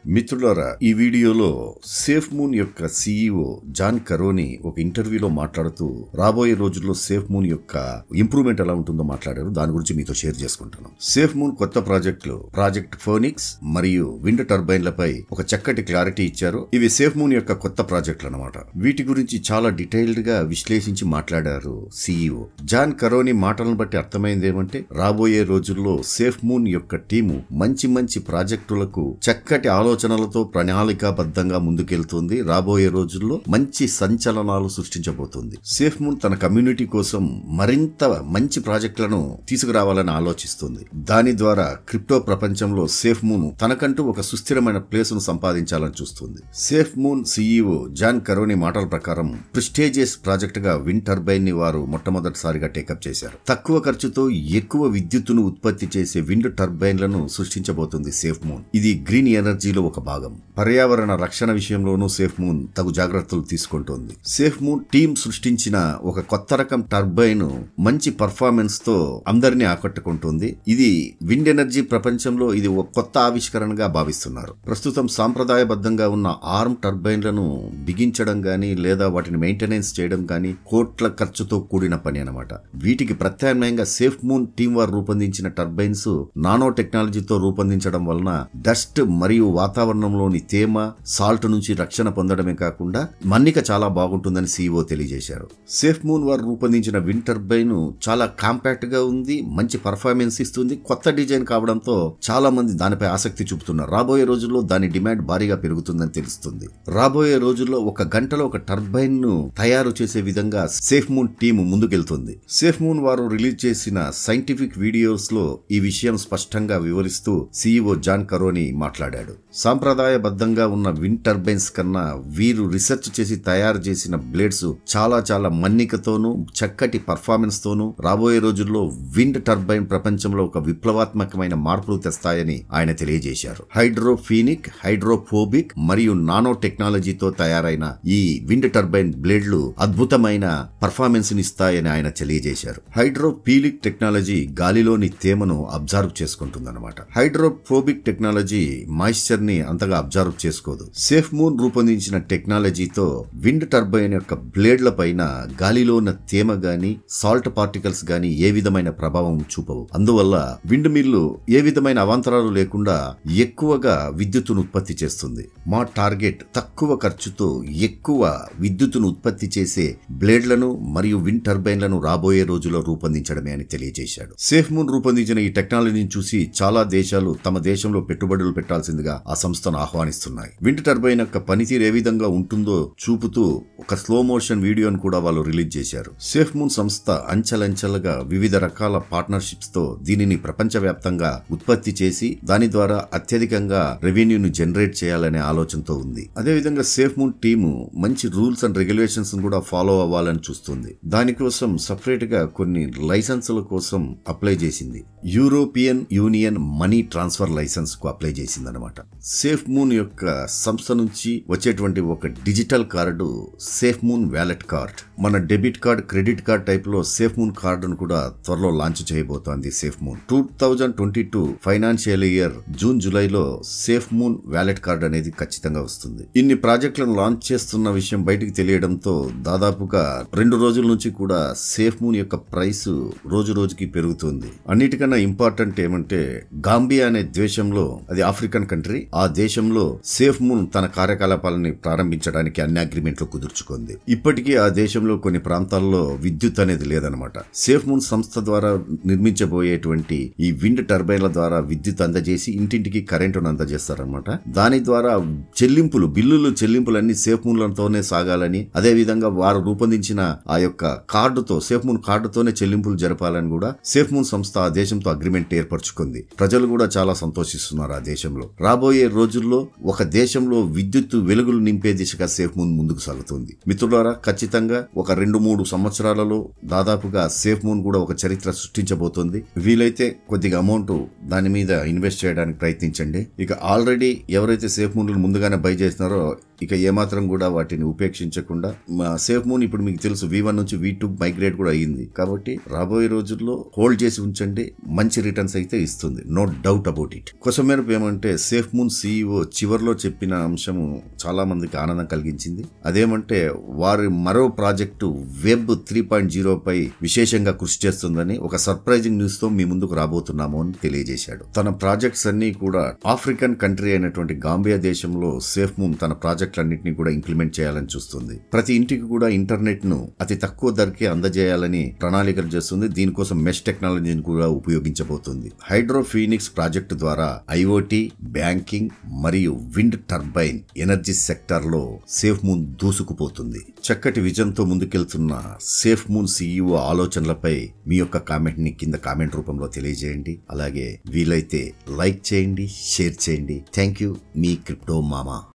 మిత్రులారా ఈ వీడియోలో సేఫ్ మూన్ యొక్క సీఈఓ జాన్ కరోని ఒక ఇంటర్వ్యూలో మాట్లాడుతూ రాబోయే రోజుల్లో సేఫ్ మూన్ యొక్క ఇంప్రూవ్మెంట్ ఎలా ఉంటుందో మాట్లాడారు దాని గురించి మీతో షేర్ చేసుకుంటున్నాం సేఫ్ మూన్ కొత్త ప్రాజెక్టులు ప్రాజెక్ట్ ఫోనిక్స్ మరియు విండ్ టర్బైన్లపై ఒక చక్కటి క్లారిటీ ఇచ్చారు ఇవి సేఫ్ మూన్ యొక్క కొత్త ప్రాజెక్టులు అన్నమాట వీటి గురించి చాలా డీటెయిల్డ్ గా విశ్లేషించి మాట్లాడారు సీఈఓ జాన్ కరోని మాటలను బట్టి అర్థమైంది ఏమంటే రాబోయే రోజుల్లో సేఫ్ మూన్ యొక్క టీము మంచి మంచి ప్రాజెక్టులకు చక్కటి ఆలోచనలతో ప్రణాళికాబద్ధంగా ముందుకెళ్తుంది రాబోయే రోజుల్లో మంచి సంచలనాలు సృష్టించబోతుంది సేఫ్ మూన్ తన కమ్యూనిటీ కోసం మరింత మంచి ప్రాజెక్టులను తీసుకురావాలని ఆలోచిస్తుంది దాని ద్వారా క్రిప్టో ప్రపంచంలో సేఫ్ మూన్ తనకంటూ ఒక సుస్థిరమైన ప్లేస్ ను సంపాదించాలని చూస్తుంది SafeMoon CEO John Karony మాటల ప్రకారం ప్రిస్టేజియస్ ప్రాజెక్ట్ గా విన్ టర్బైన్ ని వారు మొట్టమొదటిసారిగా టేకప్ చేశారు తక్కువ ఖర్చుతో ఎక్కువ విద్యుత్తును ఉత్పత్తి చేసే విండ్ టర్బైన్లను సృష్టించబోతుంది సేఫ్ మూన్ ఇది గ్రీన్ ఎనర్జీలో ఒక భాగం పర్యావరణ రక్షణ విషయంలోనూ సేఫ్ మూన్ తగు జాగ్రత్తలు తీసుకుంటోంది సేఫ్ మూన్ టీం సృష్టించిన ఒక కొత్త రకం టర్బైన్ మంచి పర్ఫార్మెన్స్ తో అందరినీ ఆకట్టుకుంటుంది ఇది విండ్ ఎనర్జీ ప్రపంచంలో ఇది ఒక కొత్త ఆవిష్కరణగా భావిస్తున్నారు ప్రస్తుతం సాంప్రదాయబద్ధంగా ఉన్న ఆర్మ్ టర్బైన్లను బిగించడం గాని లేదా వాటిని మెయింటెనెన్స్ చేయడం గాని కోట్ల ఖర్చుతో కూడిన పని అన్నమాట వీటికి ప్రత్యామ్నాయంగా సేఫ్ మూన్ టీం వారు రూపొందించిన టర్బైన్స్ నానో టెక్నాలజీతో రూపొందించడం వలన డస్ట్ మరియు వాతావరణంలోని తేమ సాల్ట్ నుంచి రక్షణ పొందడమే కాకుండా మన్నిక చాలా బాగుంటుందని సీఈఓ తెలియజేశారు సేఫ్ మూన్ వారు రూపొందించిన విన్ టర్బైన్ చాలా కాంపాక్ట్ గా ఉంది మంచి పర్ఫార్మెన్స్ ఇస్తుంది కొత్త డిజైన్ కావడంతో చాలా మంది దానిపై ఆసక్తి చూపుతున్నారు రాబోయే రోజుల్లో దాని డిమాండ్ భారీగా పెరుగుతుందని తెలుస్తుంది రాబోయే రోజుల్లో ఒక గంటలో ఒక టర్బైన్ ను తయారు చేసే విధంగా సేఫ్ మూన్ టీం ముందుకెళ్తుంది సేఫ్ మూన్ వారు రిలీజ్ చేసిన సైంటిఫిక్ వీడియోస్ లో ఈ విషయం స్పష్టంగా వివరిస్తూ సీఈఓ జాన్ కరోని మాట్లాడాడు సాంప్రదాయబద్ధంగా ఉన్న విండ్ టర్బైన్స్ కన్నా వీరు రీసెర్చ్ చేసి తయారు చేసిన బ్లేడ్స్ చాలా చాలా మన్నికతోనూ చక్కటి పర్ఫార్మెన్స్ తోనూ రాబోయే రోజుల్లో విండ్ టర్బైన్ ప్రపంచంలో ఒక విప్లవాత్మకమైన మార్పులు తెస్తాయని ఆయన తెలియజేశారు హైడ్రోఫీనిక్ హైడ్రోఫోబిక్ మరియు నానో టెక్నాలజీతో తయారైన ఈ విండ్ టర్బైన్ బ్లేడ్లు అద్భుతమైన పర్ఫార్మెన్స్ ఇస్తాయని ఆయన తెలియజేశారు హైడ్రోపీలిక్ టెక్నాలజీ గాలిలోని తేమను అబ్జర్వ్ చేసుకుంటుందన్నమాట హైడ్రోఫోబిక్ టెక్నాలజీ మాయిశ్చర్ ని అంతగా అబ్జర్వ్ చేసుకోదు సేఫ్ మూన్ రూపొందించిన టెక్నాలజీతో విండ్ టర్బైన్ యొక్క బ్లేడ్ల పైన గాలిలో ఉన్న తేమ గాని సాల్ట్ పార్టికల్స్ గాని ఏ విధమైన ప్రభావం చూపవు అందువల్ల విండ్ మిల్లు ఏ విధమైన అవాంతరాలు లేకుండా ఎక్కువగా విద్యుత్తును ఉత్పత్తి చేస్తుంది మా టార్గెట్ తక్కువ ఖర్చుతో ఎక్కువ విద్యుత్తును ఉత్పత్తి చేసే బ్లేడ్లను మరియు విండ్ టర్బైన్లను రాబోయే రోజుల్లో రూపొందించడమే అని తెలియజేశాడు సేఫ్ మూన్ రూపొందించిన ఈ టెక్నాలజీని చూసి చాలా దేశాలు తమ దేశంలో పెట్టుబడులు పెట్టాల్సిందిగా ఆ సంస్థను ఆహ్వానిస్తున్నాయి విండ్ టర్బైన్ యొక్క పనితీరు ఏ విధంగా ఉంటుందో చూపుతూ ఒక స్లో మోషన్ వీడియోను కూడా వాళ్ళు రిలీజ్ చేశారు సేఫ్ మూన్ సంస్థ అంచెలంచెలుగా వివిధ రకాల పార్ట్నర్షిప్స్ తో దీనిని ప్రపంచవ్యాప్తంగా ఉత్పత్తి చేసి దాని ద్వారా అత్యధికంగా రెవెన్యూను జనరేట్ చేయాలనే ఆలోచనతో ఉంది అదేవిధంగా సేఫ్ మూన్ టీము మంచి రూల్స్ అండ్ రెగ్యులేషన్స్ కూడా ఫాలో అవ్వాలని చూస్తుంది దానికోసం సపరేట్ గా కొన్ని లైసెన్సుల కోసం అప్లై చేసింది European Union money transfer licence కు అప్లై చేసింది అనమాట సేఫ్ మూన్ యొక్క సంస్థ నుంచి వచ్చేటువంటి ఒక digital card SafeMoon wallet card మన debit card credit card type లో సేఫ్ మూన్ కార్డును కూడా త్వరలో లాంచ్ చేయబోతోంది SafeMoon two thousand twenty two financial year June జూలైలో సేఫ్ మూన్ వ్యాలెట్ కార్డ్ అనేది ఖచ్చితంగా వస్తుంది ఇన్ని ప్రాజెక్టులను లాంచ్ చేస్తున్న విషయం బయటికి తెలియడంతో దాదాపుగా రెండు రోజుల నుంచి కూడా సేఫ్ మూన్ యొక్క ప్రైస్ రోజు రోజుకి పెరుగుతుంది అన్నిటికన్నా ఇంపార్టెంట్ ఏమంటే గాంబియా అనే దేశంలో అది ఆఫ్రికన్ కంట్రీ ఆ దేశంలో సేఫ్ మూన్ తన కార్యకలాపాలని ప్రారంభించడానికి అన్ని అగ్రిమెంట్లు కుదుర్చుకుంది ఇప్పటికీ ఆ దేశంలో కొన్ని ప్రాంతాల్లో విద్యుత్ అనేది లేదనమాట సేఫ్ మూన్ సంస్థ ద్వారా నిర్మించబోయేటువంటి ఈ విండ్ టర్బైన్ల ద్వారా విద్యుత్ అందజేసి ఇంటింటికి కరెంటును అందజేస్తారనమాట దాని ద్వారా చెల్లింపులు బిల్లులు చెల్లింపులన్నీ సేఫ్ మూన్లతోనే సాగాలని అదే విధంగా వారు రూపొందించిన ఆ యొక్క కార్డుతో సేఫ్ మూన్ కార్డుతోనే చెల్లింపులు జరపాలని కూడా సేఫ్ మూన్ సంస్థ ఆ దేశంతో అగ్రిమెంట్ ఏర్పరచుకుంది ప్రజలు కూడా చాలా సంతోషిస్తున్నారు ఆ దేశంలో రాబోయే రోజుల్లో ఒక దేశంలో విద్యుత్ వెలుగులు నింపే దిశగా సేఫ్ మూన్ ముందుకు సాగుతుంది మిత్రులారా ఖచ్చితంగా ఒక రెండు మూడు సంవత్సరాలలో దాదాపుగా సేఫ్ మూన్ కూడా ఒక చరిత్ర సృష్టించబోతోంది వీలైతే కొద్దిగా అమౌంట్ దాని మీద ఇన్వెస్ట్ చేయడానికి ప్రయత్నించండి ఇక ఆల్రెడీ ఎవరైతే సేఫ్ మూన్ ముందుగానే బై చేస్తున్నారో ఇక ఏమాత్రం కూడా వాటిని ఉపేక్షించకుండా మా సేఫ్ మూన్ ఇప్పుడు మీకు తెలుసు వి వన్ నుంచి వి టూ మైగ్రేట్ కూడా అయ్యింది కాబట్టి రాబోయే రోజుల్లో హోల్డ్ చేసి ఉంచండి మంచి రిటర్న్స్ అయితే ఇస్తుంది నో డౌట్ అబౌట్ ఇట్ కొసమేరపు ఏమంటే సేఫ్ మూన్ సీఈఓ చివరిలో చెప్పిన అంశము చాలా మందికి ఆనందం కలిగించింది అదేమంటే వారి మరో project web three point zero పై విశేషంగా కృషి చేస్తుందని ఒక సర్ప్రైజింగ్ న్యూస్ తో మీ ముందుకు రాబోతున్నాము అని తెలియజేశాడు తన ప్రాజెక్ట్స్ అన్ని కూడా ఆఫ్రికన్ కంట్రీ అయినటువంటి గాంబియా దేశంలో సేఫ్ మూన్ తన ప్రాజెక్టులన్నింటినీ కూడా ఇంప్లిమెంట్ చేయాలని చూస్తుంది ప్రతి ఇంటికి కూడా ఇంటర్నెట్ ను అతి తక్కువ ధరకే అందజేయాలని ప్రణాళికలు చేస్తుంది దీనికోసం మెష్ టెక్నాలజీని కూడా ఉపయోగించబోతుంది హైడ్రో ఫీనిక్స్ ప్రాజెక్టు ద్వారా ఐఓటీ బ్యాంకింగ్ మరియు విండ్ టర్బైన్ ఎనర్జీ సెక్టర్ లో సేఫ్ మూన్ దూసుకుపోతుంది చక్కటి విజన్ తో ముందుకెళ్తున్న సేఫ్ మూన్ సీఈఓ ఆలోచనలపై మీ యొక్క కామెంట్ ని కింద కామెంట్ రూపంలో తెలియజేయండి అలాగే వీలైతే లైక్ చేయండి షేర్ చేయండి థ్యాంక్ యూ మీ క్రిప్టో మామా